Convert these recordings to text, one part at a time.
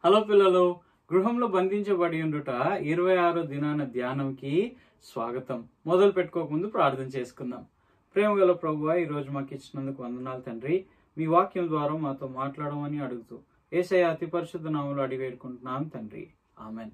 hello పిల్లలు గృహంలో బంధించబడి ఉండుట ఇరవై ఆరో దినాన ధ్యానంకి స్వాగతం మొదలు పెట్టుకోకముందు ప్రార్థన చేసుకుందాం ప్రేమ గల ప్రభు ఈ రోజు మాకు ఇచ్చినందుకు వందనాలు తండ్రి మీ వాక్యం ద్వారా మాతో మాట్లాడమని అడుగుతూ ఏసయ అతి పరిశుద్ధ నామంలో అడిగి వేడుకుంటున్నాం తండ్రి ఆమెన్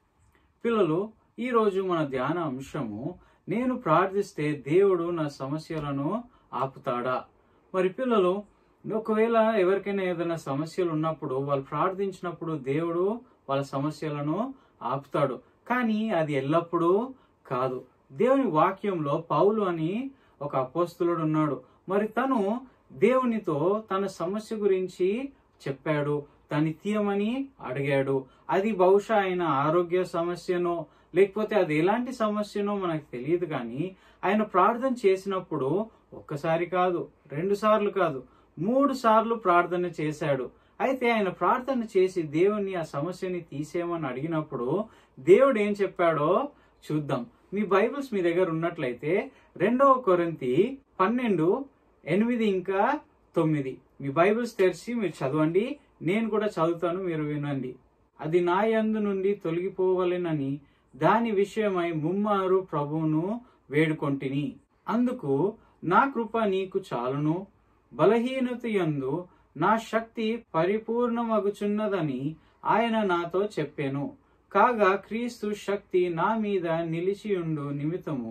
పిల్లలు ఈ రోజు మన ధ్యాన అంశము నేను ప్రార్థిస్తే దేవుడు నా సమస్యలను ఆపుతాడా మరి పిల్లలు ఒకవేళ ఎవరికైనా ఏదైనా సమస్యలు ఉన్నప్పుడు వాళ్ళు ప్రార్థించినప్పుడు దేవుడు వాళ్ళ సమస్యలను ఆపుతాడు కానీ అది ఎల్లప్పుడూ కాదు దేవుని వాక్యంలో పౌలు అని ఒక అపోస్తులుడు ఉన్నాడు మరి తను దేవునితో తన సమస్య గురించి చెప్పాడు దాన్ని తీయమని అడిగాడు అది బహుశా ఆయన ఆరోగ్య సమస్యనో లేకపోతే అది ఎలాంటి సమస్యనో మనకు తెలియదు కానీ ఆయన ప్రార్థన చేసినప్పుడు ఒక్కసారి కాదు రెండు సార్లు కాదు మూడు సార్లు ప్రార్థన చేశాడు అయితే ఆయన ప్రార్థన చేసి దేవుని ఆ సమస్యని తీసేయమని అడిగినప్పుడు దేవుడు ఏం చెప్పాడో చూద్దాం మీ బైబిల్స్ మీ దగ్గర ఉన్నట్లయితే రెండవ కొరింతి పన్నెండు ఎనిమిది ఇంకా తొమ్మిది మీ బైబిల్స్ తెరిచి మీరు చదవండి నేను కూడా చదువుతాను మీరు వినండి అది నా యందు నుండి తొలగిపోవలెనని దాని విషయమై ముమ్మారు ప్రభువును వేడుకొంటిని అందుకు నా కృప నీకు చాలును బలహీనత యందు నా శక్తి పరిపూర్ణమగుచున్నదని ఆయన నాతో చెప్పెను కాగా క్రీస్తు శక్తి నా మీద నిలిచియుండు నిమిత్తము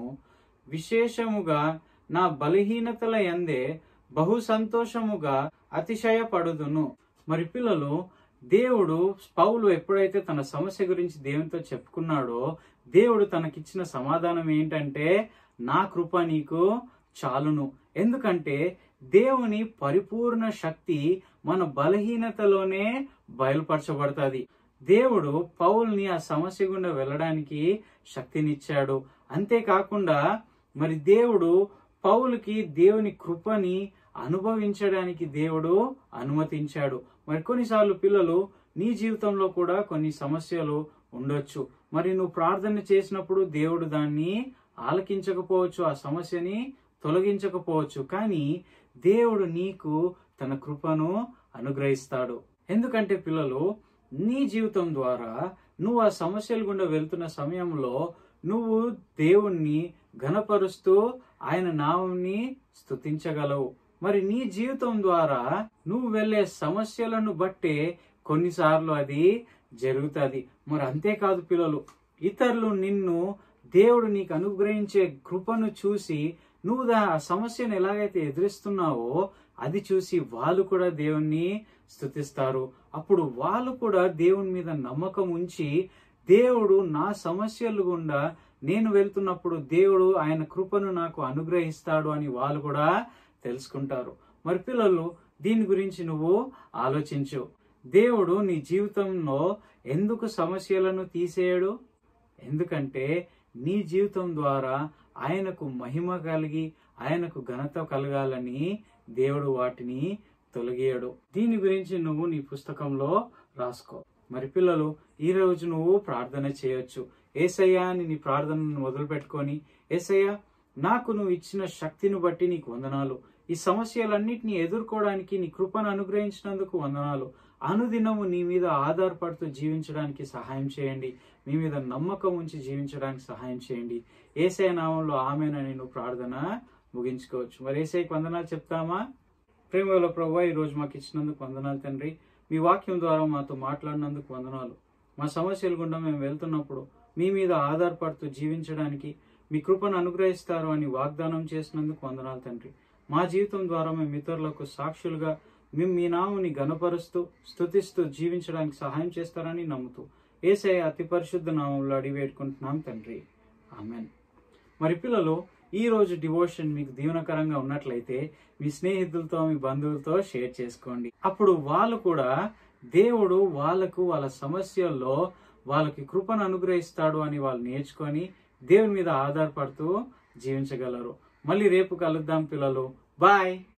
విశేషముగా నా బలహీనతల యందే బహు సంతోషముగా అతిశయపడుదును మరి పిల్లలు దేవుడు పౌలు ఎప్పుడైతే తన సమస్య గురించి దేవునితో చెప్పుకున్నాడో దేవుడు తనకిచ్చిన సమాధానం ఏంటంటే నా కృప నీకు చాలును ఎందుకంటే దేవుని పరిపూర్ణ శక్తి మన బలహీనతలోనే బయలుపరచబడుతుంది దేవుడు పౌల్ని ఆ సమస్య గుండా వెళ్ళడానికి శక్తినిచ్చాడు అంతేకాకుండా మరి దేవుడు పౌలుకి దేవుని కృపని అనుభవించడానికి దేవుడు అనుమతించాడు మరి కొన్నిసార్లు పిల్లలు నీ జీవితంలో కూడా కొన్ని సమస్యలు ఉండొచ్చు మరి నువ్వు ప్రార్థన చేసినప్పుడు దేవుడు దాన్ని ఆలకించకపోవచ్చు ఆ సమస్యని తొలగించకపోవచ్చు కానీ దేవుడు నీకు తన కృపను అనుగ్రహిస్తాడు ఎందుకంటే పిల్లలు నీ జీవితం ద్వారా నువ్వు ఆ సమస్యల గుండా వెళ్తున్న సమయంలో నువ్వు దేవుణ్ణి ఘనపరుస్తూ ఆయన నామంని స్తుతించగలవు మరి నీ జీవితం ద్వారా నువ్వు వెళ్ళే సమస్యలను బట్టే కొన్నిసార్లు అది జరుగుతుంది మరి అంతేకాదు పిల్లలు ఇతరులు నిన్ను దేవుడు నీకు అనుగ్రహించే కృపను చూసి నువ్వు దా ఆ సమస్యను ఎలాగైతే ఎదురిస్తున్నావో అది చూసి వాళ్ళు కూడా దేవుణ్ణి స్తుతిస్తారు అప్పుడు వాళ్ళు కూడా దేవుని మీద నమ్మకం ఉంచి దేవుడు నా సమస్యలు గుండా నేను వెళ్తున్నప్పుడు దేవుడు ఆయన కృపను నాకు అనుగ్రహిస్తాడు అని వాళ్ళు కూడా తెలుసుకుంటారు మరి పిల్లలు దీని గురించి నువ్వు ఆలోచించు దేవుడు నీ జీవితంలో ఎందుకు సమస్యలను తీసేయడు ఎందుకంటే నీ జీవితం ద్వారా ఆయనకు మహిమ కలిగి ఆయనకు ఘనత కలగాలని దేవుడు వాటిని తొలగియడు దీని గురించి నువ్వు నీ పుస్తకంలో రాసుకో మరి పిల్లలు ఈ రోజు నువ్వు ప్రార్థన చేయొచ్చు ఏసయ్యా అని నీ ప్రార్థనను మొదలు పెట్టుకొని ఏసయ్య నాకు నువ్వు ఇచ్చిన శక్తిని బట్టి నీకు వందనాలు ఈ సమస్యలన్నిటిని ఎదుర్కోవడానికి నీ కృపను అనుగ్రహించినందుకు వందనాలు అనుదినము నీ మీద ఆధారపడుతూ జీవించడానికి సహాయం చేయండి మీ మీద నమ్మకం ఉంచి జీవించడానికి సహాయం చేయండి ఏసఐ నామంలో ఆమెనని నువ్వు ప్రార్థన ముగించుకోవచ్చు మరి ఏసఐకి వందనాలు చెప్తామా ప్రేమలో ప్రభు ఈ రోజు మాకు ఇచ్చినందుకు వందనాలు తండ్రి మీ వాక్యం ద్వారా మాతో మాట్లాడినందుకు వందనాలు మా సమస్యల గుండా మేము వెళ్తున్నప్పుడు మీ మీద ఆధారపడుతూ జీవించడానికి మీ కృపను అనుగ్రహిస్తారు అని వాగ్దానం చేసినందుకు వందనాలు తండ్రి మా జీవితం ద్వారా మేము ఇతరులకు సాక్షులుగా మేము మీ నాముని గనపరుస్తూ స్తుతిస్తూ జీవించడానికి సహాయం చేస్తారని నమ్ముతూ ఏసఐ అతి పరిశుద్ధ నామంలో అడిగి వేడుకుంటున్నాం తండ్రి ఆమెన్ మరి పిల్లలు ఈ రోజు డివోషన్ మీకు దీవెనకరంగా ఉన్నట్లయితే మీ స్నేహితులతో మీ బంధువులతో షేర్ చేసుకోండి అప్పుడు వాళ్ళు కూడా దేవుడు వాళ్ళకు వాళ్ళ సమస్యల్లో వాళ్ళకి కృపను అనుగ్రహిస్తాడు అని వాళ్ళు నేర్చుకొని దేవుని మీద ఆధారపడుతూ జీవించగలరు మళ్ళీ రేపు కలుద్దాం పిల్లలు బాయ్